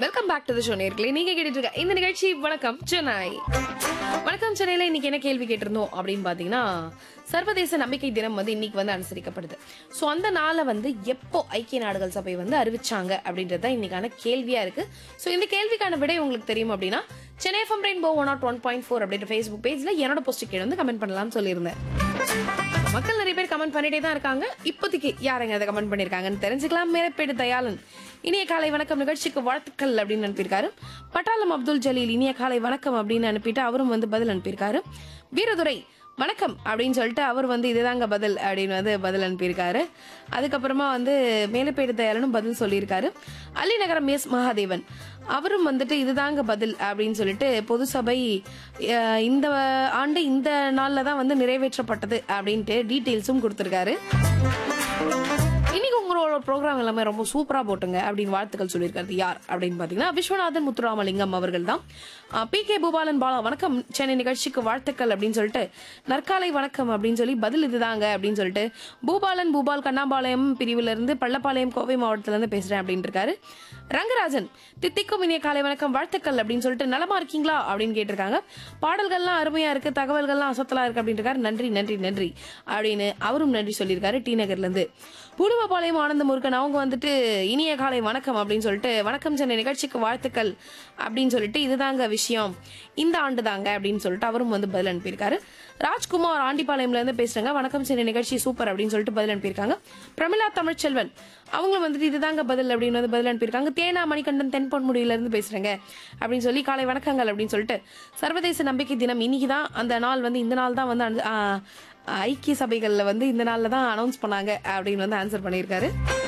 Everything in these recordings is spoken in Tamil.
welcome back to the show நேர்களே நீங்க கேட்டுட்டு இருக்க இந்த நிகழ்ச்சி வணக்கம் சென்னை வணக்கம் சென்னையில இன்னைக்கு என்ன கேள்வி கேட்டிருந்தோம் அப்படின்னு பாத்தீங்கன்னா சர்வதேச நம்பிக்கை தினம் வந்து இன்னைக்கு வந்து அனுசரிக்கப்படுது ஸோ அந்த நாளை வந்து எப்போ ஐக்கிய நாடுகள் சபை வந்து அறிவிச்சாங்க அப்படின்றது தான் இன்னைக்கான கேள்வியா இருக்கு ஸோ இந்த கேள்விக்கான விடை உங்களுக்கு தெரியும் அப்படின்னா Chennai FM rainbow one naught one point four அப்படின்ற ஃபேஸ்புக் பேஜ்ல என்னோட போஸ்ட் கீழே வந்து கமெண்ட் பண்ணலாம்னு சொல்லியிருந்தேன் மக்கள் நிறைய பேர் கமெண்ட் பண்ணிட்டே தான் இருக்காங்க இப்போதைக்கு யாருங்க அதை கமெண்ட் பண்ணிருக்காங்கன்னு தெரிஞ்சுக்கலாம் மேலப்பேடு தயாளன் இனிய காலை வணக்கம் நிகழ்ச்சிக்கு வாழ்த்துக்கள் அப்படின்னு அனுப்பியிருக்காரு பட்டாளம் அப்துல் ஜலீல் இனிய காலை வணக்கம் அப்படின்னு அனுப்பிட்டு அவரும் வந்து பதில் அனுப்பியிருக்காரு வீரதுரை வணக்கம் அப்படின்னு சொல்லிட்டு அவர் வந்து இதுதாங்க பதில் அப்படின்னு வந்து பதில் அனுப்பியிருக்காரு அதுக்கப்புறமா வந்து மேலப்பேடு தயாளனும் பதில் சொல்லியிருக்காரு அலிநகரம் எஸ் மகாதேவன் அவரும் வந்துட்டு இதுதாங்க பதில் அப்படின்னு சொல்லிட்டு பொது சபை அஹ், இந்த ஆண்டு இந்த நாள்ல தான் வந்து நிறைவேற்றப்பட்டது அப்படின்ட்டு டீட்டெயில்ஸும் கொடுத்துருக்காரு இன்னைக்கு உங்களோட ப்ரோக்ராம் எல்லாமே ரொம்ப சூப்பரா போட்டுங்க அப்படின்னு வாழ்த்துக்கள் சொல்லியிருக்காரு யார் அப்படின்னு பாத்தீங்கன்னா விஸ்வநாதன் முத்துராமலிங்கம் அவர்கள் தான் பி கே பூபாலன் பாலா வணக்கம் சென்னை நிகழ்ச்சிக்கு வாழ்த்துக்கள் அப்படின்னு சொல்லிட்டு நற்காலை வணக்கம் அப்படின்னு சொல்லி பதில் இதுதாங்க அப்படின்னு சொல்லிட்டு பூபாலன் பூபால் கண்ணாபாளையம் பிரிவுல இருந்து பள்ளப்பாளையம் கோவை மாவட்டத்துல இருந்து பேசுறேன் அப்படின்னு இருக்காரு ரங்கராஜன் தித்திக்கும் இனிய காலை வணக்கம் வாழ்த்துக்கள் அப்படின்னு சொல்லிட்டு நலமா இருக்கீங்களா அப்படின்னு கேட்டிருக்காங்க பாடல்கள்லாம் அருமையா இருக்கு தகவல்கள்லாம் அசத்தலா இருக்கு அப்படின்னு இருக்காரு நன்றி நன்றி நன்றி அப்படின்னு அவரும் நன்றி சொல்லியிருக்காரு டி நகர்ல இருந்து புடுவபாளையம் ஆனந்த முருகன் அவங்க வந்துட்டு இனிய காலை வணக்கம் அப்படின்னு சொல்லிட்டு வணக்கம் சென்னை நிகழ்ச்சிக்கு வாழ்த்துக்கள் அப்படின்னு சொல்லிட்டு இதுதாங்க விஷயம் இந்த ஆண்டு தாங்க அப்படின்னு சொல்லிட்டு அவரும் வந்து பதில் அனுப்பியிருக்காரு ராஜ்குமார் ஆண்டிபாளையம்ல இருந்து பேசுறாங்க வணக்கம் சென்னை நிகழ்ச்சி சூப்பர் அப்படின்னு சொல்லிட்டு பதில் அனுப்பியிருக்காங்க பிரமிளா தமிழ்ச்செல்வன் அவங்களும் வந்துட்டு இதுதாங்க பதில் அப்படின்னு வந்து பதில் அனுப்பியிருக்காங்க தேனா மணிகண்டன் தென்பொன்முடியில இருந்து பேசுறேங்க அப்படின்னு சொல்லி காலை வணக்கங்கள் அப்படின்னு சொல்லிட்டு சர்வதேச நம்பிக்கை தினம் இன்னைக்கு தான் அந்த நாள் வந்து இந்த நாள் தான் வந்து அனு- ஆ, ஐக்கிய சபைகள்ல வந்து இந்த நாள்ல தான் அனௌன்ஸ் பண்ணாங்க அப்படின்னு வந்து ஆன்சர் பண்ணியிருக்காரு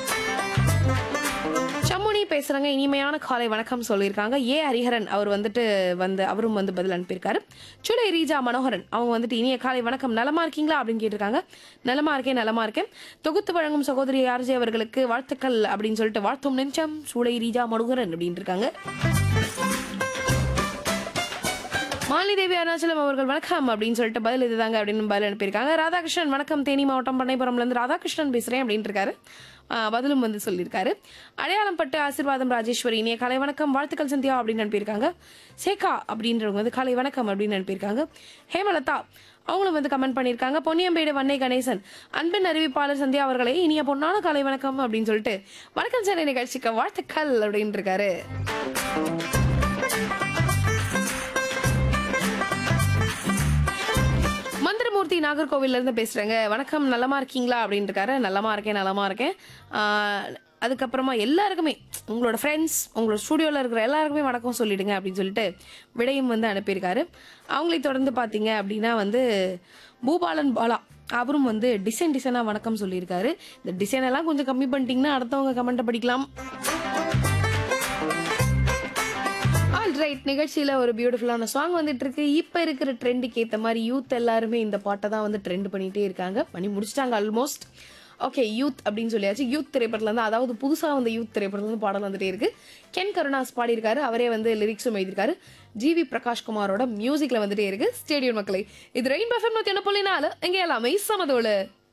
சம்முனி பேசுறாங்க இனிமையான காலை வணக்கம் சொல்லியிருக்காங்க ஏ ஹரிஹரன் அவர் வந்துட்டு வந்து அவரும் வந்து பதில் அனுப்பியிருக்காரு சுலை ரீஜா மனோகரன் அவங்க வந்துட்டு இனிய காலை வணக்கம் நலமா இருக்கீங்களா அப்படின்னு கேட்டிருக்காங்க நலமா இருக்கேன் நலமா இருக்கேன் தொகுத்து வழங்கும் சகோதரி ஆர்ஜே அவர்களுக்கு வாழ்த்துக்கள் அப்படின்னு சொல்லிட்டு வாழ்த்தும் நெஞ்சம் சூளை ரீஜா மனோகரன் அப்படின்னு இருக்காங்க மாலினி தேவி அருணாச்சலம் அவர்கள் வணக்கம் அப்படின்னு சொல்லிட்டு பதில் இதுதாங்க அப்படின்னு பதில் அனுப்பியிருக்காங்க ராதாகிருஷ்ணன் வணக்கம் தேனி மாவட்டம் பண்ணைப்புறம்ல இருந்து ராதாகிருஷ்ணன் பேசுறேன் அப்படின்னு இருக்காரு ஆஹ் பதிலும் வந்து சொல்லியிருக்காரு அடையாளம் பட்டு ஆசீர்வாதம் ராஜேஸ்வரி இனிய கலை வணக்கம் வாழ்த்துக்கள் சந்தியா அப்படின்னு அனுப்பியிருக்காங்க சேகா அப்படின்றவங்க வந்து காலை வணக்கம் அப்படின்னு அனுப்பியிருக்காங்க ஹேமலதா அவங்களும் வந்து கமெண்ட் பண்ணியிருக்காங்க பொன்னியம்பேடு வன்னை கணேசன் அன்பின் அறிவிப்பாளர் சந்தியா அவர்களே இனிய பொன்னான காலை வணக்கம் அப்படின்னு சொல்லிட்டு வணக்கம் சென்னை நிகழ்ச்சிக்கு வாழ்த்துக்கள் அப்படின்னு இருக்காரு மந்திரமூர்த்தி நாகர்கோவில்ல இருந்து பேசுறேங்க வணக்கம் நலமா இருக்கீங்களா அப்படின்னு இருக்காரு நலமா இருக்கேன் நலமா இருக்கேன் ஆஹ் அதுக்கப்புறமா எல்லாருக்குமே உங்களோட ஃப்ரெண்ட்ஸ் உங்களோட ஸ்டூடியோவில் இருக்கிற எல்லாருக்குமே வணக்கம் சொல்லிடுங்க அப்படின்னு சொல்லிட்டு விடையும் வந்து அனுப்பியிருக்காரு அவங்களை தொடர்ந்து பார்த்தீங்க அப்படின்னா வந்து பூபாலன் பாலா அவரும் வந்து டிசைன் டிசைனாக வணக்கம் சொல்லியிருக்காரு இந்த டிசைன் எல்லாம் கொஞ்சம் கம்மி பண்ணிட்டீங்கன்னா அடுத்தவங்க கமெண்ட்டை படிக்கலாம் ஆல் ரைட் நிகழ்ச்சியில் ஒரு பியூட்டிஃபுல்லான சாங் வந்துட்டு இருக்கு இப்போ இருக்கிற ட்ரெண்டுக்கு ஏற்ற மாதிரி யூத் எல்லாருமே இந்த பாட்டை தான் வந்து ட்ரெண்ட் பண்ணிட்டே இருக்காங்க பண்ணி முடிச்சிட்டாங்க ஆல்மோஸ்ட் ஓகே யூத் அப்படின்னு சொல்லியாச்சு யூத் திரைப்படத்துல இருந்து அதாவது புதுசாக வந்த யூத் திரைப்படத்துல இருந்து பாடல் வந்துட்டே இருக்கு கென் கருணாஸ் பாடியிருக்காரு அவரே வந்து லிரிக்ஸும் எழுதியிருக்காரு ஜிவி பிரகாஷ் குமாரோட மியூசிக்ல வந்துட்டே இருக்கு ஸ்டேடியம் மக்களை இது ரெயின் பஃபன் நூற்றி என்ன புள்ளி நாலு எங்கே எல்லாமே சமதோடு